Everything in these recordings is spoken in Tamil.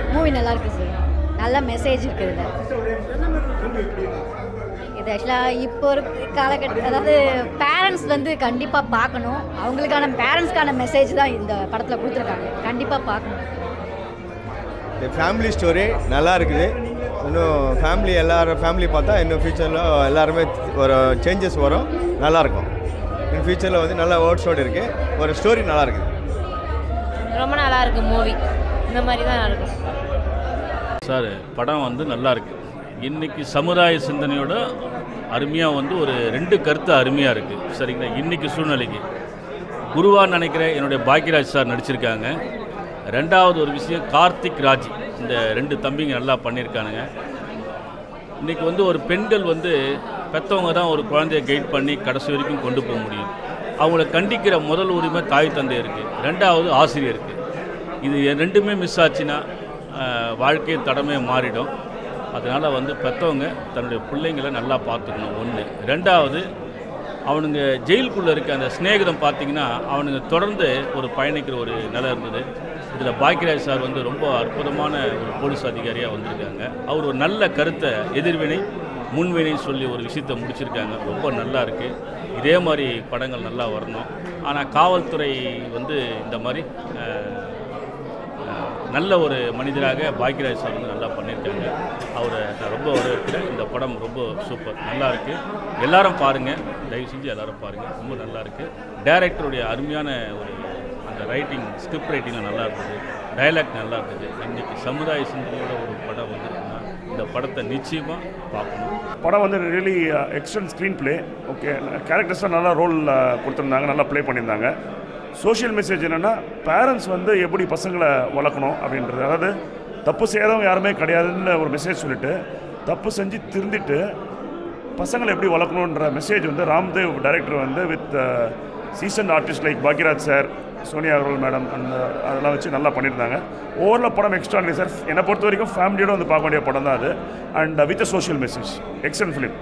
மூவி நல்லா இருக்கு சார் நல்ல மெசேஜ் இருக்குது இதில் இது ஆக்சுவலாக இப்போ ஒரு காலகட்ட அதாவது பேரண்ட்ஸ் வந்து கண்டிப்பாக பார்க்கணும் அவங்களுக்கான பேரண்ட்ஸ்க்கான மெசேஜ் தான் இந்த படத்தில் கொடுத்துருக்காங்க கண்டிப்பாக பார்க்கணும் இது ஃபேமிலி ஸ்டோரி நல்லா இருக்குது இன்னும் ஃபேமிலி எல்லாரும் ஃபேமிலி பார்த்தா இன்னும் ஃபியூச்சரில் எல்லாருமே ஒரு சேஞ்சஸ் வரும் நல்லாயிருக்கும் இன் ஃபியூச்சரில் வந்து நல்ல வேர்ட்ஸோடு இருக்குது ஒரு ஸ்டோரி நல்லா இருக்குது ரொம்ப நல்லா இருக்கு மூவி இந்த மாதிரி தான் இருக்கும் சார் படம் வந்து நல்லா இருக்கு இன்னைக்கு சமுதாய சிந்தனையோட அருமையாக வந்து ஒரு ரெண்டு கருத்து அருமையாக இருக்குது சரிங்களா இன்னைக்கு சூழ்நிலைக்கு குருவான்னு நினைக்கிற என்னுடைய பாக்யராஜ் சார் நடிச்சிருக்காங்க ரெண்டாவது ஒரு விஷயம் கார்த்திக் ராஜ் இந்த ரெண்டு தம்பிங்க நல்லா பண்ணியிருக்கானுங்க இன்றைக்கி வந்து ஒரு பெண்கள் வந்து பெற்றவங்க தான் ஒரு குழந்தைய கைட் பண்ணி கடைசி வரைக்கும் கொண்டு போக முடியும் அவங்கள கண்டிக்கிற முதல் உரிமை தாய் தந்தை இருக்குது ரெண்டாவது ஆசிரியருக்கு இது ரெண்டுமே மிஸ் ஆச்சுன்னா ஆஹ், வாழ்க்கை தடமே மாறிடும் அதனால் வந்து பெற்றவங்க தன்னுடைய பிள்ளைங்களை நல்லா பார்த்துக்கணும் ஒன்று ரெண்டாவது அவனுங்க ஜெயிலுக்குள்ளே இருக்க அந்த சிநேகிதம் பார்த்தீங்கன்னா அவனுங்க தொடர்ந்து ஒரு பயணிக்கிற ஒரு நிலை இருந்தது இதில் பாக்கியராஜ் சார் வந்து ரொம்ப அற்புதமான ஒரு போலீஸ் அதிகாரியாக வந்திருக்காங்க அவர் ஒரு நல்ல கருத்தை எதிர்வினை முன்வினைன்னு சொல்லி ஒரு விஷயத்தை முடிச்சிருக்காங்க ரொம்ப நல்லா இருக்குது இதே மாதிரி படங்கள் நல்லா வரணும் ஆனால் காவல்துறை வந்து இந்த மாதிரி அஹ், அஹ், நல்ல ஒரு மனிதராக பாக்யராஜ் சார் வந்து நல்லா பண்ணியிருக்காங்க அவரை நான் ரொம்ப வரவேற்கிறேன் இந்த படம் ரொம்ப சூப்பர் நல்லா இருக்கு எல்லாரும் பாருங்கள் தயவு செஞ்சு எல்லாரும் பாருங்கள் ரொம்ப நல்லா இருக்கு டைரக்டருடைய அருமையான ஒரு அந்த ரைட்டிங் ஸ்கிரிப்ட் ரைட்டிங்கில் நல்லா இருந்தது டைலாக் நல்லா இருந்தது இன்னைக்கு சமுதாய சிந்தனையோட ஒரு படம் வந்திருக்குன்னா இந்த படத்தை நிச்சயமாக பார்க்கணும் படம் வந்து really excellent screenplay okay கேரக்டர்ஸாக நல்லா ரோல் கொடுத்துருந்தாங்க நல்லா ப்ளே பண்ணியிருந்தாங்க சோஷியல் மெசேஜ் என்னென்னா பேரண்ட்ஸ் வந்து எப்படி பசங்களை வளர்க்கணும் அப்படின்றது அதாவது தப்பு செய்யாதவங்க யாருமே கிடையாதுன்னு ஒரு மெசேஜ் சொல்லிட்டு தப்பு செஞ்சு திருந்திட்டு பசங்களை எப்படி வளர்க்கணுன்ற மெசேஜ் வந்து ராம்தேவ் டைரக்டர் வந்து with season artist like Bhagyaraj sir Sonia Agarwal madam அந்த அதெல்லாம் வச்சு நல்லா பண்ணியிருந்தாங்க ஓவரில் படம் எக்ஸ்ட்ரா சார் என்னை பொறுத்த வரைக்கும் ஃபேமிலியோட வந்து பார்க்க வேண்டிய படம் தான் அது and with social message excellent film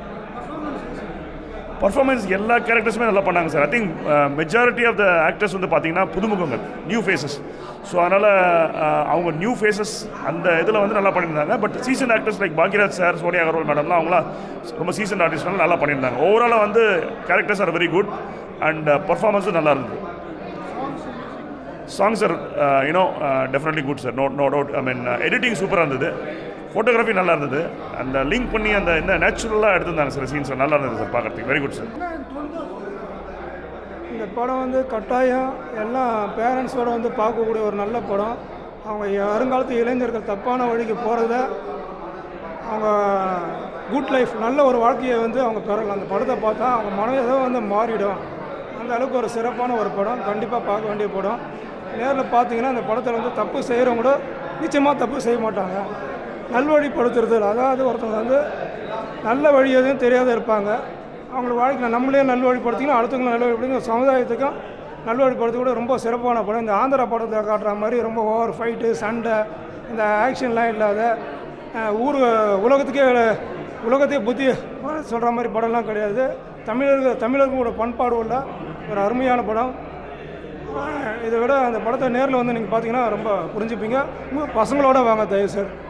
performance எல்லா கேரக்டர்ஸுமே நல்லா பண்ணாங்க sir I think majority of the actors வந்து பார்த்தீங்கன்னா புதுமுகங்கள் நியூ ஃபேஸஸ் ஸோ அதனால் அவங்க நியூ ஃபேஸஸ் அந்த இதில் வந்து நல்லா பண்ணியிருந்தாங்க but season actors like Bhagyaraj sir Sonia Agarwal மேடம்லாம் அவங்களாம் ரொம்ப சீசன் ஆர்டிஸ்ட்னால நல்லா பண்ணியிருந்தாங்க ஓவராலாக வந்து characters are very good and பர்ஃபார்மன்ஸும் நல்லா இருந்தது songs are you know definitely good sir no no doubt I mean editing சூப்பராக இருந்தது ஃபோட்டோகிராஃபி நல்லா இருந்தது அந்த லிங்க் பண்ணி அந்த இந்த நேச்சுரலாக எடுத்திருந்தாங்க சில சீன்ஸ் நல்லா இருந்தது சார் பார்க்குறதுக்கு வெரி குட் சார் இந்த படம் வந்து கட்டாயம் எல்லாம் பேரண்ட்ஸோட வந்து பார்க்கக்கூடிய ஒரு நல்ல படம் அவங்க வருங்காலத்து இளைஞர்கள் தப்பான வழிக்கு போகிறத அவங்க குட் லைஃப் நல்ல ஒரு வாழ்க்கையை வந்து அவங்க பெறலாம் அந்த படத்தை பார்த்தா அவங்க மனதை வந்து மாறிடும் அந்த அளவுக்கு ஒரு சிறப்பான ஒரு படம் கண்டிப்பாக பார்க்க வேண்டிய படம் நேரில் பார்த்தீங்கன்னா அந்த படத்தில் வந்து தப்பு செய்கிறவங்க கூட நிச்சயமாக தப்பு செய்ய மாட்டாங்க நல்வழிப்படுத்துறது அதாவது ஒருத்தவங்க வந்து நல்ல வழி எதுவும் தெரியாத இருப்பாங்க அவங்கள வாழ்க்கையில் நம்மளே நல்வழிப்படுத்திக்கணும் அடுத்தவங்களும் நல்வழிப்படுத்தி சமுதாயத்துக்கும் நல்வழிப்படுத்த கூட ரொம்ப சிறப்பான படம் இந்த ஆந்திரா படத்தில் காட்டுற மாதிரி ரொம்ப ஓவர் ஃபைட்டு சண்டை இந்த ஆக்ஷன்லாம் இல்லாத அஹ், ஊர் உலகத்துக்கே உலகத்தையே புத்தி சொல்கிற மாதிரி படம்லாம் கிடையாது தமிழர்கள் தமிழர்களோட பண்பாடு உள்ள ஒரு அருமையான படம் அஹ், இதை விட அந்த படத்தை நேரில் வந்து நீங்கள் பார்த்தீங்கன்னா ரொம்ப புரிஞ்சுப்பீங்க உங்கள் பசங்களோட வாங்க தயவு சார்